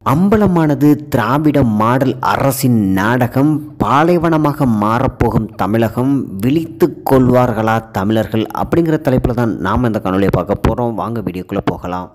அம்பலமானது திராவிட model அரசின் நாடகம் பாலைவனமாக மாறப்போகும் தமிழகம் விழித்துக் கொள்வார்களா தமிழர்கள் அப்படிங்கிற தலைப்பில் தான் நாம் இந்த காணொலியை பார்க்க போகிறோம் வாங்க வீடியோக்குள்ளே போகலாம்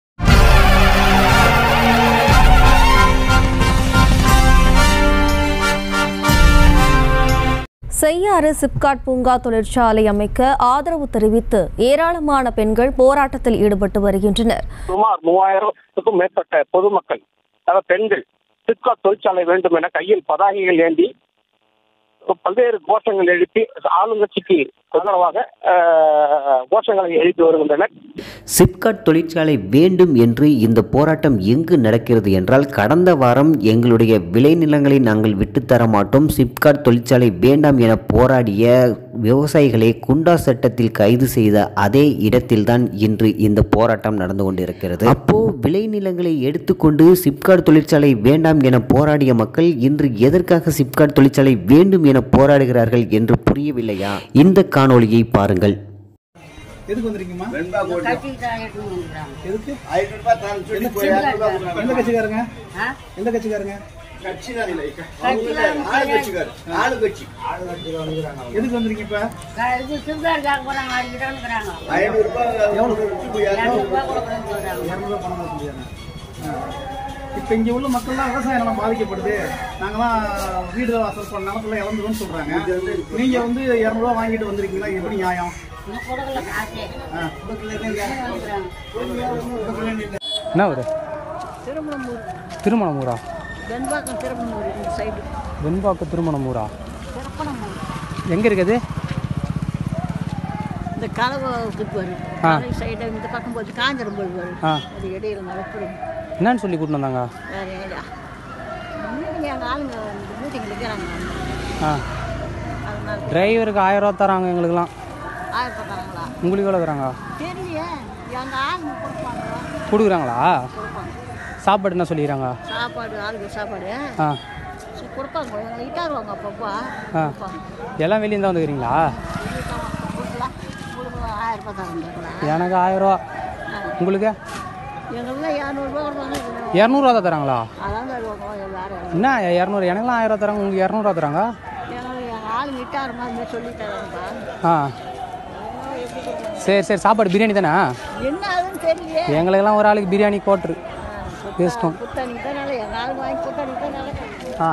செய்யாறு சிப்காட் பூங்கா தொழிற்சாலை அமைக்க ஆதரவு தெரிவித்து ஏராளமான பெண்கள் போராட்டத்தில் ஈடுபட்டு வருகின்றனர் சுமார் மூவாயிரத்துக்கும் மேற்பட்ட பொதுமக்கள் அதாவது பெண்கள் சிப்காட் தொழிற்சாலை வேண்டும் என கையில் பதாகைகள் ஏந்தி பல்வேறு கோஷங்கள் எழுப்பி ஆளுங்கட்சிக்கு ஆதரவாக அஹ், கோஷங்களை எழுப்பி வருகின்றனர் சிப்காட் தொழிற்சாலை வேண்டும் என்று இந்த போராட்டம் எங்கு நடக்கிறது என்றால் கடந்த வாரம் எங்களுடைய விளைநிலங்களை நாங்கள் விட்டுத்தர மாட்டோம் சிப்காட் தொழிற்சாலை வேண்டாம் என போராடிய விவசாயிகளை குண்டா சட்டத்தில் கைது செய்த அதே இடத்தில்தான் இன்று இந்த போராட்டம் நடந்து கொண்டிருக்கிறது அப்போ விளைநிலங்களை எடுத்துக்கொண்டு சிப்காட் தொழிற்சாலை வேண்டாம் என போராடிய மக்கள் இன்று எதற்காக சிப்காட் தொழிற்சாலை வேண்டும் என போராடுகிறார்கள் என்று புரியவில்லையா இந்த காணொளியை பாருங்கள் எதுக்கு வந்திருக்கீங்கம்மா எதுக்கு ஐநூறு ரூபாய் தரேன்னு சொல்லி போய் இரநூறு ரூபாய் கொடுக்குறாங்க. எந்த கட்சிக்காரங்க எந்த கட்சிக்காரங்க கட்சிதான் இல்லை. அவங்க இல்ல, ஆளு கட்சிக்காரு. ஆளு கட்சி. எதுக்கு வந்திருக்கீங்க இப்ப ஐநூறு ரூபாய் கொடுத்து போய் இரநூறு ரூபாய் இரநூறுவா பணம் தான் சொல்லியாங்க இப்போ இங்க உள்ள மக்கள்லாம் விவசாயம் நிலம் பாதிக்கப்படுது நாங்களாம் வீடு வாசல் பண்ண நிலத்துல இழந்துருன்னு சொல்றாங்க நீங்க வந்து இரநூறுவா வாங்கிட்டு வந்திருக்கீங்களா இது எப்படி நியாயம் ஆ. என்ன ஊர் திருமணமூரா வெண்பாக்கம் திருப்பனூர் இந்த சைடு வெண்பாக்கு திருமணமூரா எங்கே இருக்குது இந்த கலவுக்கு வரும் ஆ. கலை சைடு இந்த பக்கம் போய் காஞ்சிரம் போய் வரும் ஆ அது இடையில மலைப்படும் என்னன்னு சொல்லி கூட்டிட்டு வந்தாங்க வேற ஏடா மீட்டிங் எங்கள் ஆளுங்க மீட்டிங் இருக்கிறாங்க ஆ அதனால டிரைவருக்கு ஆயிரம் ரூபா தராங்க எங்களுக்குலாம் ஆயிரப்பட்டாங்களா உங்களுக்கு எவ்வளோ தராங்க தெரியலையே எங்கள் ஆளுங்க கொடுப்பாங்க கொடுக்குறாங்களா கொடுப்பாங்க சாப்பாடு என்ன சொல்லிக்கிறாங்க சாப்பாடு ஆளுக்கு சாப்பாடு ஆ சரி, கொடுப்பாங்க எங்களை இட்டாருவாங்க அப்பப்போ ஆ கொடுப்பாங்க எல்லாம் வெளியே தான் வந்துக்கிறீங்களா கொடுக்கலாம் உங்களுக்கு ஆயிரம் ரூபாய் தரேன் எனக்கு ஆயிரம் ரூபா உங்களுக்கு எங்களுக்கு இரநூறுபா கொடுப்பாங்க இரநூறுவா தான் தராங்களா அதான் தருவாங்க வேற என்ன இரநூறு எனக்குலாம் ஆயிரம் ரூபா தராங்க உங்களுக்கு இரநூறுவா தராங்க எங்களுக்கு எங்கள் ஆளுங்க இட்டாருமா இந்த சொல்லி தராங்கப்பா ஆ சரி சரி சாப்பாடு பிரியாணி தானே என்ன ஆகுதுன்னு தெரியலையே எங்களுக்கெல்லாம் ஒரு ஆளுக்கு பிரியாணி கோட்ரு பேசிட்டோம் புத்தாணிக்கு தான் நல்ல எங்கள் ஆளுங்க வாங்கி புத்தாணிக்கு தான் நல்ல ஆ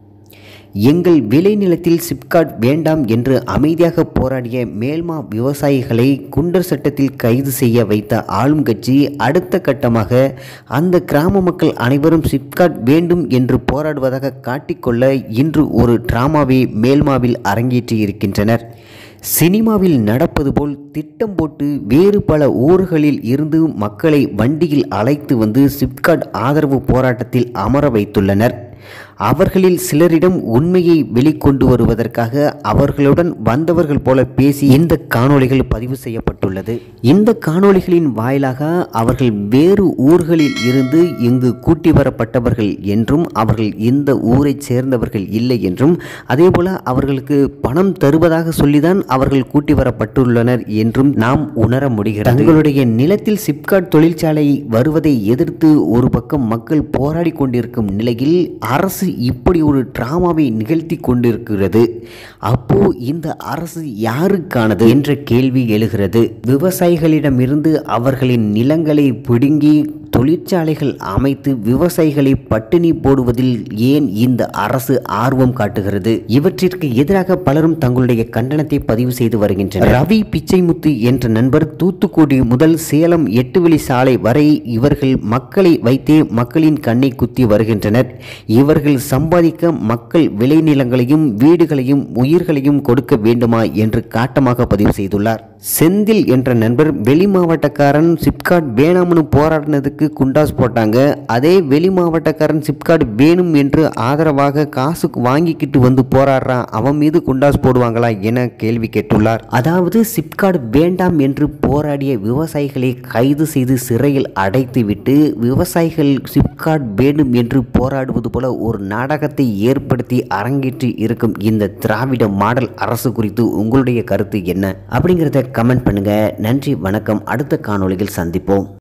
எங்கள் விளைநிலத்தில் சிப்காட் வேண்டாம் என்று அமைதியாக போராடிய மேல்மா விவசாயிகளை குண்டர் சட்டத்தில் கைது செய்ய வைத்த ஆளும் கட்சி அடுத்த கட்டமாக அந்த கிராம மக்கள் அனைவரும் சிப்காட் வேண்டும் என்று போராடுவதாக காட்டிக்கொள்ள இன்று ஒரு டிராமாவை மேல்மாவில் அரங்கேற்றி இருக்கின்றனர் சினிமாவில் நடப்பது போல் திட்டம் போட்டு வேறு பல ஊர்களில் இருந்து மக்களை வண்டியில் அழைத்து வந்து சிப்காட் ஆதரவு போராட்டத்தில் அமர வைத்துள்ளனர் அவர்களில் சிலரிடம் உண்மையை வெளிக்கொண்டு வருவதற்காக அவர்களுடன் வந்தவர்கள் போல பேசி இந்த காணொளிகள் பதிவு செய்யப்பட்டுள்ளது இந்த காணொளிகளின் வாயிலாக அவர்கள் வேறு ஊர்களில் இருந்து இங்கு கூட்டி வரப்பட்டவர்கள் என்றும் அவர்கள் இந்த ஊரைச் சேர்ந்தவர்கள் இல்லை என்றும் அதேபோல அவர்களுக்கு பணம் தருவதாக சொல்லிதான் அவர்கள் கூட்டி வரப்பட்டுள்ளனர் என்றும் நாம் உணர முடிகிறது தங்களுடைய நிலத்தில் சிப்காட் தொழிற்சாலை வருவதை எதிர்த்து ஒரு பக்கம் மக்கள் போராடி கொண்டிருக்கும் நிலையில் அரசு இப்படி ஒரு டிராமாவை நிகழ்த்தி கொண்டிருக்கிறது அப்போ இந்த அரசு யாருக்கானது என்ற கேள்வி எழுகிறது விவசாயிகளிடமிருந்து அவர்களின் நிலங்களை பிடுங்கி தொழிற்சாலைகள் அமைத்து விவசாயிகளை பட்டினி போடுவதில் ஏன் இந்த அரசு ஆர்வம் காட்டுகிறது இவற்றிற்கு எதிராக பலரும் தங்களுடைய கண்டனத்தை பதிவு செய்து வருகின்றனர் ரவி பிச்சைமுத்து என்ற நண்பர் தூத்துக்குடி முதல் சேலம் எட்டுவெளி சாலை வரை இவர்கள் மக்களை வைத்தே மக்களின் கண்ணை குத்தி வருகின்றனர் இவர்கள் சம்பாதிக்க மக்கள் விளைநிலங்களையும் வீடுகளையும் உயிர்களையும் கொடுக்க வேண்டுமா என்று காட்டமாக பதிவு செய்துள்ளார் செந்தில் என்ற நண்பர் வெளி மாவட்டக்காரன் சிப்காட் வேணாம்னு போராடினதுக்கு குண்டாஸ் போட்டாங்க அதே வெளி மாவட்டக்காரன் சிப்காட் வேணும் என்று ஆதரவாக காசு வாங்கிக்கிட்டு வந்து போராடுறான் அவன் மீது குண்டாஸ் போடுவாங்களா என கேள்வி கேட்டுள்ளார் அதாவது சிப்காட் வேண்டாம் என்று போராடிய விவசாயிகளை கைது செய்து சிறையில் அடைத்துவிட்டு விவசாயிகள் சிப்காட் வேண்டும் என்று போராடுவது போல ஒரு நாடகத்தை ஏற்படுத்தி அரங்கேற்றி இருக்கும் இந்த திராவிட மாடல் அரசு குறித்து உங்களுடைய கருத்து என்ன அப்படிங்கிறத கமெண்ட் பண்ணுங்க நன்றி வணக்கம் அடுத்த காணொளியில் சந்திப்போம்